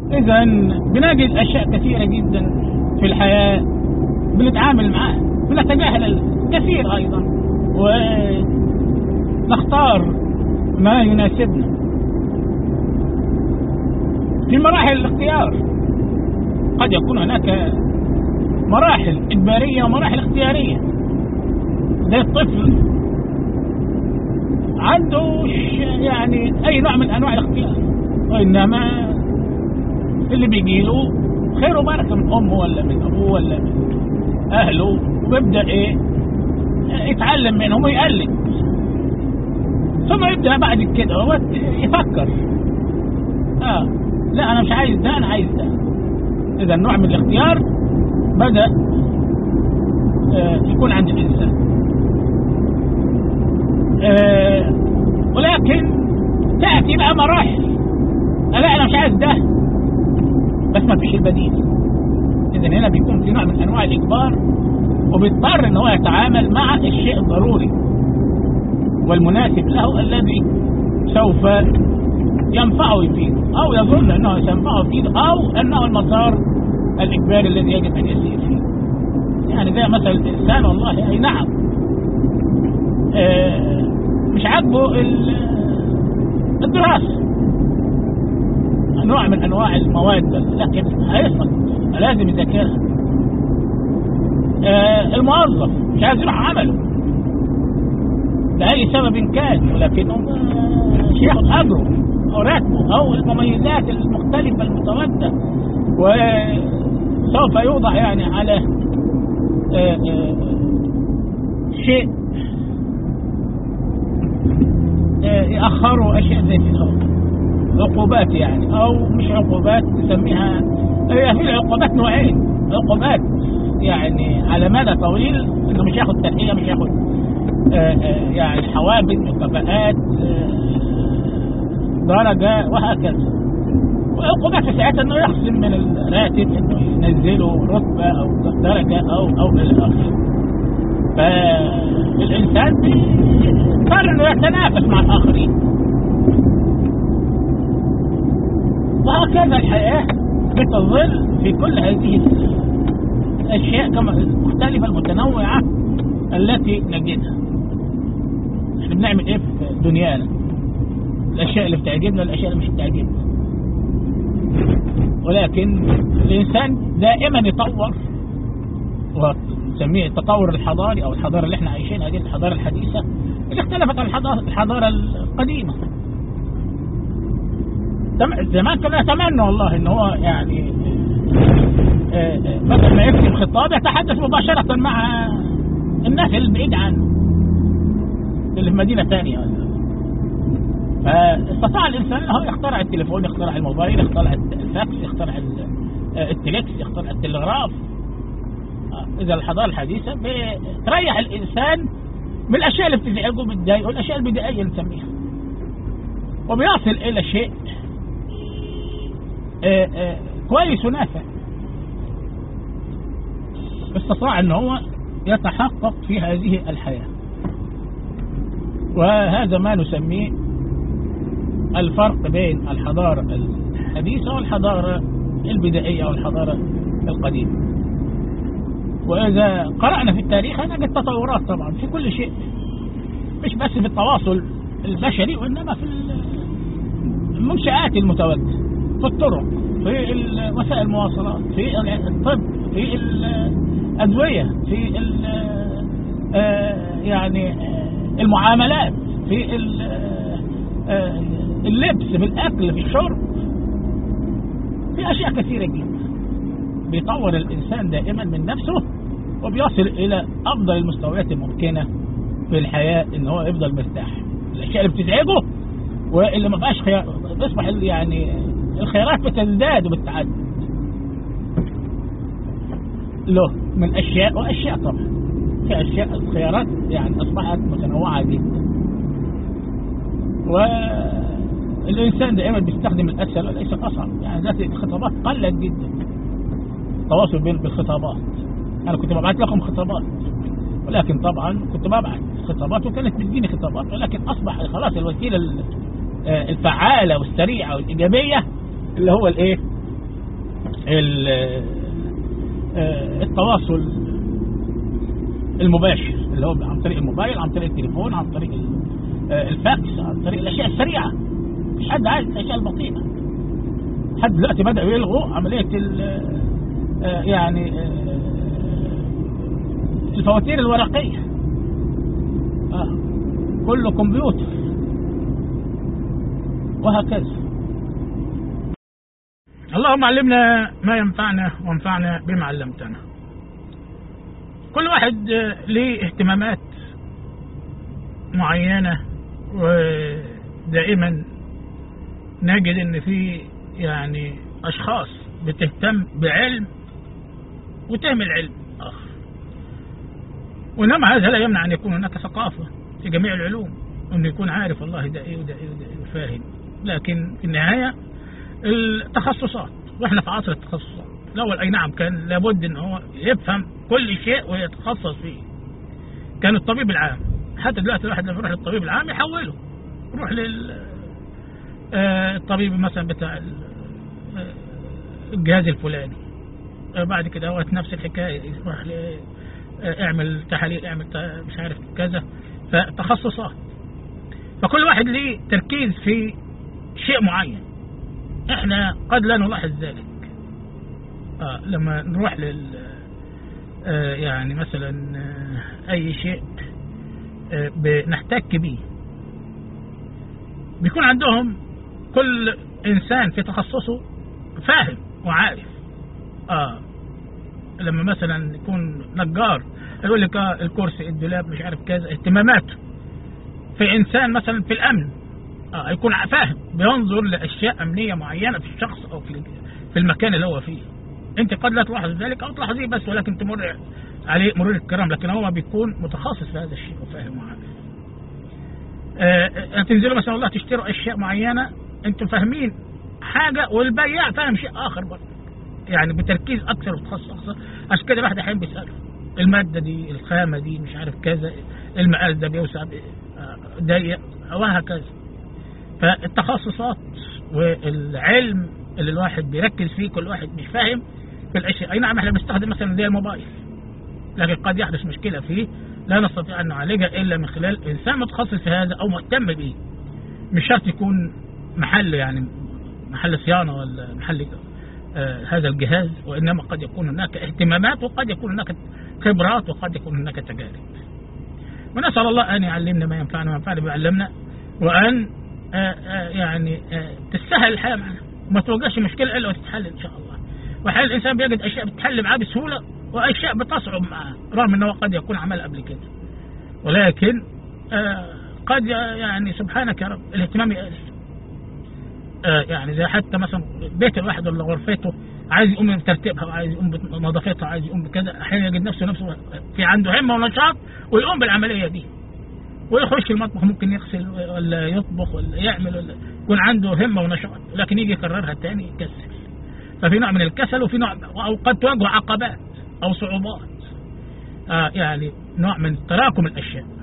إذا بنجد أشياء كثيرة جدا في الحياة بنتعامل معها بنتجاهل كثير أيضا ونختار ما يناسبنا في مراحل الاختيار قد يكون هناك مراحل إجبارية ومراحل اختيارية زي الطفل عنده يعني أي نوع من أنواع الاختيار وإنما اللي بيجي له خير وبركة من أمه ولا من أبوه ولا من أهله ويبدأ إيه يتعلم منهم ويقلد ثم يبدأ بعد كده هو يفكر آه لا أنا مش عايز ده أنا عايز ده إذا نوع من الاختيار بدأ آه يكون عند الإنسان آه ولكن تأتي بقى مراحل لا أنا مش عايز ده بس ما فيش البديل إذا هنا بيكون في نوع من أنواع الإجبار وبيضطر إن هو يتعامل مع الشيء الضروري والمناسب له الذي سوف ينفعه ويفيده أو يظن أنه سينفعه ويفيده أو أنه المسار الإجباري الذي يجب أن يسير فيه يعني زي مثلا الإنسان والله أي نعم آه مش عاجبه الدراسة نوع من أنواع المواد لكن هيسقط لازم يذاكرها آه الموظف مش عايز يروح عمله لأي سبب كان ولكنه مش ياخد أجره أو راتبه أو المميزات المختلفة المتواجدة وسوف يوضع يعني على آآ آآ شيء يأخروا أشياء زي كده عقوبات يعني أو مش عقوبات نسميها هي في العقوبات نوعين عقوبات يعني على مدى طويل انه مش ياخد ترقيه مش ياخد يعني حوافز مكافآت درجة وهكذا وعقوبات في ساعتها انه يخصم من الراتب انه ينزله رتبة او درجة او او الى اخره فالانسان بيضطر انه يتنافس مع الاخرين وهكذا الحياة بتظل في كل هذه الاشياء كما المختلفة المتنوعة التي نجدها احنا بنعمل ايه في دنيانا الاشياء اللي بتعجبنا والاشياء اللي مش بتعجبنا ولكن الانسان دائما يطور ونسميه التطور الحضاري او الحضاره اللي احنا عايشينها دي الحضاره الحديثه اللي اختلفت عن الحضاره الحضاره القديمه زمان كنا نتمنى والله ان هو يعني بدل ما يكتب خطاب يتحدث مباشره مع الناس اللي بعيد عنه اللي في مدينه ثانيه فاستطاع الانسان انه يخترع التليفون يخترع الموبايل يخترع الفاكس يخترع التليكس يخترع التلغراف اذا الحضاره الحديثه بتريح الانسان من الاشياء اللي بتزعجه بتضايقه الاشياء البدائيه نسميها وبيصل الى شيء آآ آآ كويس ونافع استطاع ان هو يتحقق في هذه الحياه وهذا ما نسميه الفرق بين الحضارة الحديثة والحضارة البدائية أو الحضارة القديمة وإذا قرأنا في التاريخ نجد تطورات طبعا في كل شيء مش بس في التواصل البشري وإنما في المنشآت المتواجدة في الطرق في وسائل المواصلات في الطب في الأدوية في يعني المعاملات في اللبس في الأكل في الشرب في أشياء كثيرة جدا بيطور الإنسان دائما من نفسه وبيصل إلى أفضل المستويات الممكنة في الحياة إن هو يفضل مرتاح الأشياء اللي بتزعجه واللي ما بقاش خيار بيصبح يعني الخيارات بتزداد وبتعدد له من أشياء وأشياء طبعا في أشياء الخيارات يعني أصبحت متنوعة جدا والإنسان دائما بيستخدم الأسهل وليس الأصعب يعني ذات الخطابات قلت جدا التواصل بين بالخطابات أنا كنت ببعث لكم خطابات ولكن طبعا كنت ببعث خطابات وكانت بتجيني خطابات ولكن أصبح خلاص الوسيلة الفعالة والسريعة والإيجابية اللي هو الإيه التواصل المباشر اللي هو عن طريق الموبايل عن طريق التليفون عن طريق الفاكس عن طريق الاشياء السريعه مش حد عايز الاشياء البطيئه حد دلوقتي بداوا يلغوا عمليه يعني الفواتير الورقيه آه. كله كمبيوتر وهكذا اللهم علمنا ما ينفعنا وانفعنا بما علمتنا كل واحد ليه اهتمامات معينة ودائما نجد ان في يعني اشخاص بتهتم بعلم وتهمل علم اخر وانما هذا لا يمنع ان يكون هناك ثقافة في جميع العلوم انه يكون عارف والله ده ايه وده ايه وده ايه وفاهم لكن في النهاية التخصصات واحنا في عصر التخصصات الاول اي نعم كان لابد ان هو يفهم كل شيء ويتخصص فيه كان الطبيب العام حتى دلوقتي الواحد لما يروح للطبيب العام يحوله يروح لل الطبيب مثلا بتاع الجهاز الفلاني بعد كده هو نفس الحكايه يروح اعمل تحاليل اعمل مش عارف كذا فتخصصات فكل واحد ليه تركيز في شيء معين احنا قد لا نلاحظ ذلك آه لما نروح لل آه يعني مثلا آه اي شيء آه بنحتك به بيكون عندهم كل انسان في تخصصه فاهم وعارف اه لما مثلا يكون نجار يقول لك آه الكرسي الدولاب مش عارف كذا اهتماماته في انسان مثلا في الامن اه يكون فاهم بينظر لاشياء امنيه معينه في الشخص او في في المكان اللي هو فيه انت قد لا تلاحظ ذلك او تلاحظيه بس ولكن تمر عليه مرور الكرام لكن هو بيكون متخصص في هذا الشيء وفاهم وعارف آه تنزلوا مثلا والله تشتروا اشياء معينه انتم فاهمين حاجه والبياع فاهم شيء اخر برضه يعني بتركيز اكثر وتخصص اكثر عشان كده الواحد احيانا بيساله الماده دي الخامه دي مش عارف كذا المقاس ده بيوسع ضيق وهكذا فالتخصصات والعلم اللي الواحد بيركز فيه كل واحد مش فاهم في الاشياء اي نعم احنا بنستخدم مثلا زي الموبايل لكن قد يحدث مشكله فيه لا نستطيع ان نعالجها الا من خلال انسان متخصص في هذا او مهتم به مش شرط يكون محل يعني محل صيانه ولا محل آه هذا الجهاز وانما قد يكون هناك اهتمامات وقد يكون هناك خبرات وقد يكون هناك تجارب ونسال الله ان يعلمنا ما ينفعنا وما ينفعنا بما علمنا وان آآ آآ يعني آآ تستاهل الحياه معنا وما تواجهش مشكله الا وتتحل ان شاء الله واحيانا الانسان بيجد اشياء بتحل معاه بسهوله واشياء بتصعب معاه رغم انه قد يكون عمل قبل كده ولكن قد يعني سبحانك يا رب الاهتمام يقل يعني زي حتى مثلا بيت الواحد ولا غرفته عايز يقوم بترتيبها وعايز يقوم بنظافتها عايز يقوم بكذا احيانا يجد نفسه نفسه في عنده همه ونشاط ويقوم بالعمليه دي ويخش المطبخ ممكن يغسل ولا يطبخ ولا يعمل ولا يكون عنده همه ونشاط لكن يجي يكررها تاني يكسل ففي نوع من الكسل وفي نوع او قد تواجه عقبات او صعوبات آه يعني نوع من تراكم الاشياء